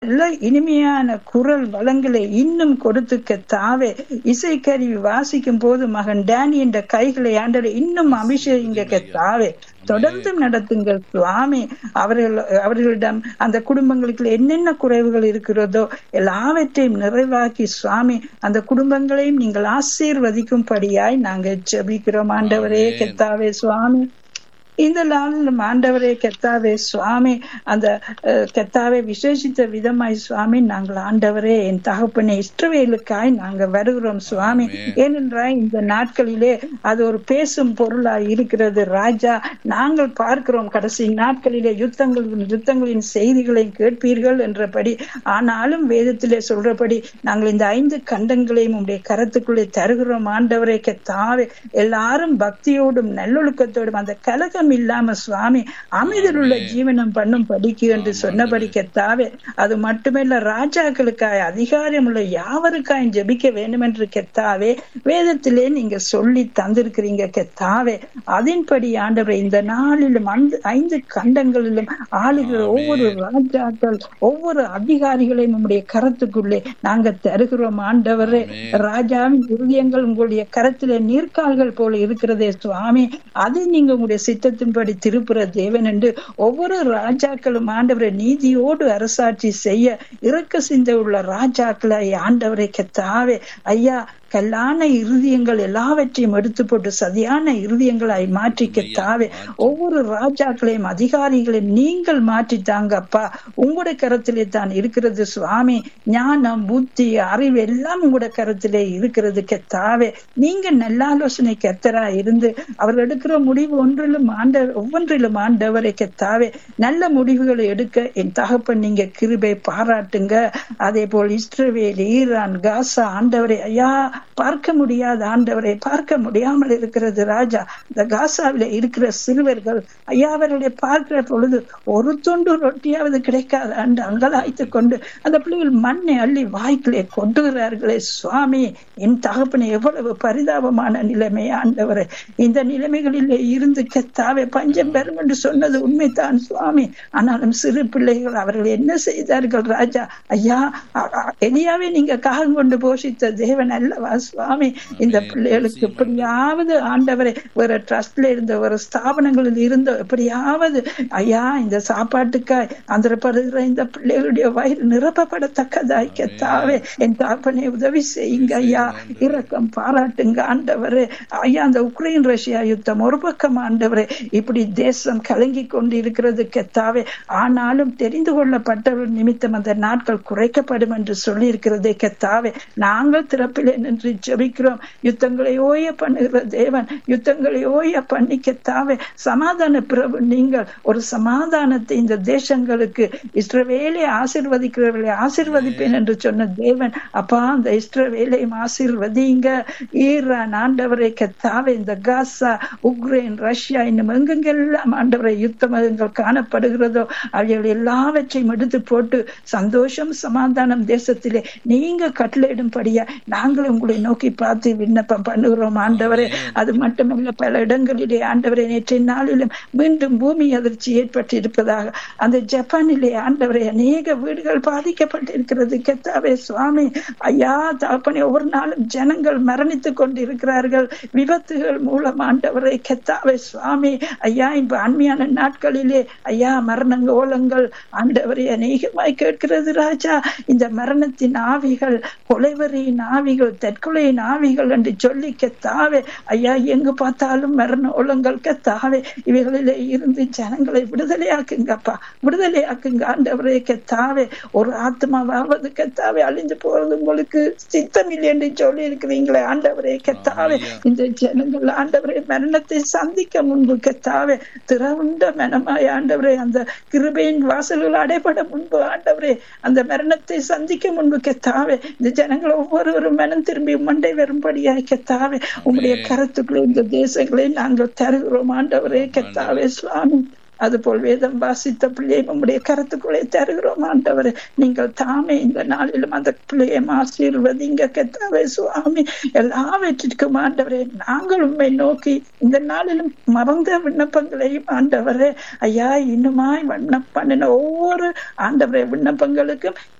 நல்ல இனிமையான குரல் வளங்களை இன்னும் கொடுத்து கத்தாவே இசைக்கருவி வாசிக்கும் போது மகன் டேனி என்ற கைகளை ஆண்டவர் இன்னும் அபிஷேகிங்க கத்தாவே தொடர்ந்து நடத்துங்கள் சுவாமி அவர்கள் அவர்களிடம் அந்த குடும்பங்களுக்கு என்னென்ன குறைவுகள் இருக்கிறதோ எல்லாவற்றையும் நிறைவாக்கி சுவாமி அந்த குடும்பங்களையும் நீங்கள் ஆசீர்வதிக்கும்படியாய் நாங்கள் ஜெபிக்கிறோம் ஆண்டவரே கெத்தாவே சுவாமி இந்த நாளில் ஆண்டவரே கெத்தாவே சுவாமி அந்த கெத்தாவை விசேஷித்த விதமாய் சுவாமி நாங்கள் ஆண்டவரே என் தகப்பனை இஷ்டவேலுக்காய் நாங்கள் வருகிறோம் சுவாமி ஏனென்றால் இந்த நாட்களிலே அது ஒரு பேசும் பொருளாய் இருக்கிறது ராஜா நாங்கள் பார்க்கிறோம் கடைசி நாட்களிலே யுத்தங்களின் யுத்தங்களின் செய்திகளை கேட்பீர்கள் என்றபடி ஆனாலும் வேதத்திலே சொல்றபடி நாங்கள் இந்த ஐந்து கண்டங்களையும் உடைய கரத்துக்குள்ளே தருகிறோம் ஆண்டவரே கெத்தாவே எல்லாரும் பக்தியோடும் நல்லொழுக்கத்தோடும் அந்த கலகம் இல்லாம சுவாமி அமைதியுள்ள ஜீவனம் பண்ணும் படிக்கு என்று சொன்னபடி கெத்தாவே அது மட்டுமல்ல ராஜாக்களுக்காய் அதிகாரம் உள்ள யாவருக்காய் ஜபிக்க வேண்டும் என்று கெத்தாவே வேதத்திலே நீங்க சொல்லி தந்திருக்கிறீங்க கெத்தாவே அதன்படி ஆண்டவரை இந்த நாளிலும் அந்த ஐந்து கண்டங்களிலும் ஆளுகிற ஒவ்வொரு ராஜாக்கள் ஒவ்வொரு அதிகாரிகளையும் நம்முடைய கரத்துக்குள்ளே நாங்க தருகிறோம் ஆண்டவரே ராஜாவின் இருதயங்கள் உங்களுடைய கரத்திலே நீர்க்கால்கள் போல இருக்கிறதே சுவாமி அதை நீங்க உங்களுடைய சித்த சித்தத்தின்படி திருப்புற தேவன் என்று ஒவ்வொரு ராஜாக்களும் ஆண்டவரை நீதியோடு அரசாட்சி செய்ய இறக்க சிந்தை உள்ள ராஜாக்களை ஆண்டவரை கத்தாவே ஐயா கல்லான இருதயங்கள் எல்லாவற்றையும் எடுத்து போட்டு சதியான இருதயங்களாய் மாற்றிக்க தாவே ஒவ்வொரு ராஜாக்களையும் அதிகாரிகளையும் நீங்கள் மாற்றித்தாங்க அப்பா உங்களுடைய கரத்திலே தான் இருக்கிறது சுவாமி ஞானம் புத்தி அறிவு எல்லாம் உங்களுடைய கரத்திலே இருக்கிறது கெத்தாவே நீங்க நல்ல ஆலோசனை கெத்தரா இருந்து அவர் எடுக்கிற முடிவு ஒன்றிலும் ஆண்ட ஒவ்வொன்றிலும் ஆண்டவரை கெத்தாவே நல்ல முடிவுகளை எடுக்க என் தகப்பன் நீங்க கிருபை பாராட்டுங்க அதே போல் இஸ்ரவேல் ஈரான் காசா ஆண்டவரை ஐயா பார்க்க முடியாத ஆண்டவரை பார்க்க முடியாமல் இருக்கிறது ராஜா இந்த காசாவில இருக்கிற சிறுவர்கள் ஐயா அவர்களை பார்க்கிற பொழுது ஒரு துண்டு ரொட்டியாவது கிடைக்காத அன்று அங்கலாய்த்து கொண்டு அந்த பிள்ளைகள் மண்ணை அள்ளி வாய்க்கிலே கொண்டுகிறார்களே சுவாமி என் தகப்பனை எவ்வளவு பரிதாபமான நிலைமை ஆண்டவரை இந்த நிலைமைகளில் இருந்து கெத்தாவே பஞ்சம் பெறும் என்று சொன்னது உண்மைதான் சுவாமி ஆனாலும் சிறு பிள்ளைகள் அவர்கள் என்ன செய்தார்கள் ராஜா ஐயா எலியாவே நீங்க காகம் கொண்டு போஷித்த தேவன் அல்லவா சுவாமி இந்த பிள்ளைகளுக்கு எப்படியாவது ஆண்டவரை ஒரு ட்ரஸ்ட்ல இருந்த ஒரு ஸ்தாபனங்களில் இருந்த எப்படியாவது ஐயா இந்த சாப்பாட்டுக்காய் அந்தரப்படுகிற இந்த பிள்ளைகளுடைய வயிறு நிரப்பப்படத்தக்கதாய் கெத்தாவே என் தாப்பனை உதவி செய்யுங்க ஐயா இரக்கம் பாராட்டுங்க ஆண்டவரே ஐயா அந்த உக்ரைன் ரஷ்யா யுத்தம் ஒரு பக்கம் ஆண்டவரே இப்படி தேசம் கலங்கி கொண்டு இருக்கிறது கெத்தாவே ஆனாலும் தெரிந்து கொள்ளப்பட்டவர் நிமித்தம் அந்த நாட்கள் குறைக்கப்படும் என்று சொல்லி இருக்கிறதே கெத்தாவே நாங்கள் திறப்பிலே நின்று ஜபிக்கிறோம் யுத்தங்களை ஓய பண்ணுகிற தேவன் யுத்தங்களை ஓய பண்ணிக்கத்தாவே சமாதான பிரபு நீங்கள் ஒரு சமாதானத்தை இந்த தேசங்களுக்கு இஸ்ரவேலை ஆசிர்வதிக்கிறவர்களை ஆசிர்வதிப்பேன் என்று சொன்ன தேவன் அப்பா அந்த இஸ்ரவேலையும் ஆசிர்வதிங்க ஈரான் ஆண்டவரை கத்தாவே இந்த காசா உக்ரைன் ரஷ்யா இன்னும் எங்கெங்கெல்லாம் ஆண்டவரை யுத்தமங்கள் காணப்படுகிறதோ அவைகள் எல்லாவற்றையும் எடுத்து போட்டு சந்தோஷம் சமாதானம் தேசத்திலே நீங்க கட்டளையிடும்படியா நாங்கள் உங்களை நோக்கி பார்த்து விண்ணப்பம் பண்ணுகிறோம் ஆண்டவரே அது மட்டுமல்ல பல இடங்களிலே ஆண்டவரை நேற்றைய நாளிலும் மீண்டும் பூமி அதிர்ச்சி ஏற்பட்டு இருப்பதாக அந்த ஜப்பானிலே ஆண்டவரை அநேக வீடுகள் பாதிக்கப்பட்டிருக்கிறது கெத்தாவே சுவாமி ஐயா தாப்பனே ஒவ்வொரு நாளும் ஜனங்கள் மரணித்துக் கொண்டிருக்கிறார்கள் விபத்துகள் மூலம் ஆண்டவரை கெத்தாவே சுவாமி ஐயா இப்ப அண்மையான நாட்களிலே ஐயா மரணங்க ஓலங்கள் ஆண்டவரை அநேகமாய் கேட்கிறது ராஜா இந்த மரணத்தின் ஆவிகள் கொலைவரியின் ஆவிகள் தற்கொலையின் ஆவிகள் என்று சொல்லி கெத்தாவே ஐயா எங்கு பார்த்தாலும் மரண ஓலங்கள் கெத்தாவே இவைகளிலே இருந்து ஜனங்களை விடுதலையாக்குங்கப்பா விடுதலையாக்குங்க ஆண்டவரே கெத்தாவே ஒரு ஆத்மாவாவது கெத்தாவே அழிஞ்சு போறது உங்களுக்கு சித்தம் இல்லை என்று சொல்லி இருக்கிறீங்களே ஆண்டவரே கெத்தாவே இந்த ஜனங்கள் ஆண்டவரே மரணத்தை சந்திக்க முன்பு கெத்தாவே திறவுண்ட மனமாய் ஆண்டவரே அந்த கிருபையின் வாசல்கள் அடைபட முன்பு ஆண்டவரே அந்த மரணத்தை சந்திக்க முன்பு கெத்தாவே இந்த ஜனங்கள் ஒவ்வொருவரும் மனம் திரும்பி மண்டை வரும்படியாய் கெத்தாவே உங்களுடைய கருத்துக்களை இந்த தேசங்களை நாங்கள் தருகிறோம் ஆண்டவரே கெத்தாவே சுவாமி அதுபோல் வேதம் வாசித்த பிள்ளையை உங்களுடைய கருத்துக்குள்ளே தருகிறோம் ஆண்டவரே நீங்கள் தாமே இந்த நாளிலும் அந்த பிள்ளையை ஆசீர்வதிங்க கத்தாவே சுவாமி எல்லாவற்றிற்கும் ஆண்டவரே நாங்கள் உண்மை நோக்கி இந்த நாளிலும் மறந்த விண்ணப்பங்களையும் ஆண்டவரே ஐயா இன்னுமாய் விண்ணப்ப பண்ணின ஒவ்வொரு ஆண்டவரே விண்ணப்பங்களுக்கும்